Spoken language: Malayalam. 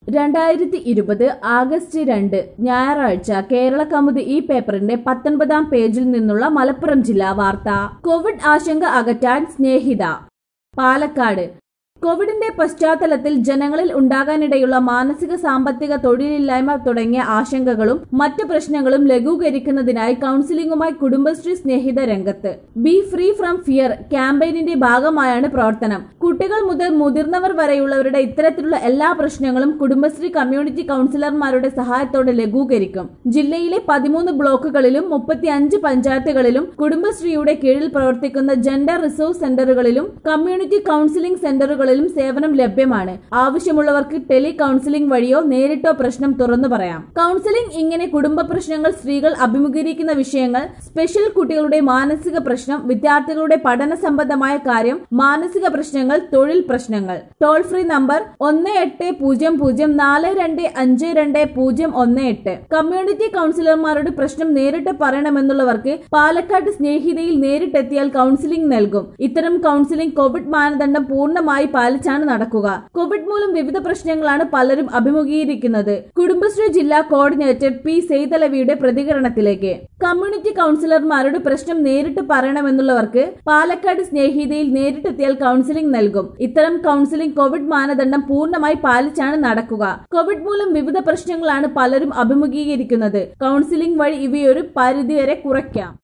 രണ്ടായിരത്തി ഇരുപത് ആഗസ്റ്റ് രണ്ട് ഞായറാഴ്ച കേരള കൗമുദി ഈ പേപ്പറിന്റെ പത്തൊൻപതാം പേജിൽ നിന്നുള്ള മലപ്പുറം ജില്ലാ വാർത്ത കോവിഡ് ആശങ്ക അകറ്റാൻ സ്നേഹിത പാലക്കാട് കോവിഡിന്റെ പശ്ചാത്തലത്തിൽ ജനങ്ങളിൽ ഉണ്ടാകാനിടയുള്ള മാനസിക സാമ്പത്തിക തൊഴിലില്ലായ്മ തുടങ്ങിയ ആശങ്കകളും മറ്റ് പ്രശ്നങ്ങളും ലഘൂകരിക്കുന്നതിനായി കൌൺസിലിംഗുമായി കുടുംബശ്രീ സ്നേഹിത രംഗത്ത് ബി ഫ്രീ ഫ്രം ഫിയർ ക്യാമ്പയിനിന്റെ ഭാഗമായാണ് പ്രവർത്തനം കുട്ടികൾ മുതൽ മുതിർന്നവർ വരെയുള്ളവരുടെ ഇത്തരത്തിലുള്ള എല്ലാ പ്രശ്നങ്ങളും കുടുംബശ്രീ കമ്മ്യൂണിറ്റി കൌൺസിലർമാരുടെ സഹായത്തോടെ ലഘൂകരിക്കും ജില്ലയിലെ പതിമൂന്ന് ബ്ലോക്കുകളിലും മുപ്പത്തിയഞ്ച് പഞ്ചായത്തുകളിലും കുടുംബശ്രീയുടെ കീഴിൽ പ്രവർത്തിക്കുന്ന ജെൻഡർ റിസോഴ്സ് സെന്ററുകളിലും കമ്മ്യൂണിറ്റി കൌൺസിലിംഗ് സെന്ററുകളിലും സേവനം ലഭ്യമാണ് ആവശ്യമുള്ളവർക്ക് ടെലി കൌൺസിലിംഗ് വഴിയോ നേരിട്ടോ പ്രശ്നം തുറന്നു പറയാം കൌൺസിലിംഗ് ഇങ്ങനെ കുടുംബ പ്രശ്നങ്ങൾ സ്ത്രീകൾ അഭിമുഖീകരിക്കുന്ന വിഷയങ്ങൾ സ്പെഷ്യൽ കുട്ടികളുടെ മാനസിക പ്രശ്നം വിദ്യാർത്ഥികളുടെ പഠന സംബന്ധമായ കാര്യം മാനസിക പ്രശ്നങ്ങൾ തൊഴിൽ പ്രശ്നങ്ങൾ ടോൾ ഫ്രീ നമ്പർ ഒന്ന് എട്ട് പൂജ്യം പൂജ്യം നാല് രണ്ട് അഞ്ച് രണ്ട് പൂജ്യം ഒന്ന് എട്ട് കമ്മ്യൂണിറ്റി കൌൺസിലർമാരോട് പ്രശ്നം നേരിട്ട് പറയണമെന്നുള്ളവർക്ക് പാലക്കാട് സ്നേഹിതയിൽ നേരിട്ടെത്തിയാൽ കൌൺസിലിംഗ് നൽകും ഇത്തരം കൌൺസിലിംഗ് കോവിഡ് മാനദണ്ഡം പൂർണ്ണമായി പാലിച്ചാണ് നടക്കുക കോവിഡ് മൂലം വിവിധ പ്രശ്നങ്ങളാണ് പലരും അഭിമുഖീകരിക്കുന്നത് കുടുംബശ്രീ ജില്ലാ കോർഡിനേറ്റർ പി സെയ്തലവിയുടെ പ്രതികരണത്തിലേക്ക് കമ്മ്യൂണിറ്റി കൌൺസിലർമാരോട് പ്രശ്നം നേരിട്ട് പറയണമെന്നുള്ളവർക്ക് പാലക്കാട് സ്നേഹിതയിൽ നേരിട്ടെത്തിയാൽ കൌൺസിലിംഗ് നൽകും ഇത്തരം കൌൺസിലിംഗ് കോവിഡ് മാനദണ്ഡം പൂർണ്ണമായി പാലിച്ചാണ് നടക്കുക കോവിഡ് മൂലം വിവിധ പ്രശ്നങ്ങളാണ് പലരും അഭിമുഖീകരിക്കുന്നത് കൌൺസിലിംഗ് വഴി ഇവയൊരു പരിധിവരെ കുറയ്ക്കാം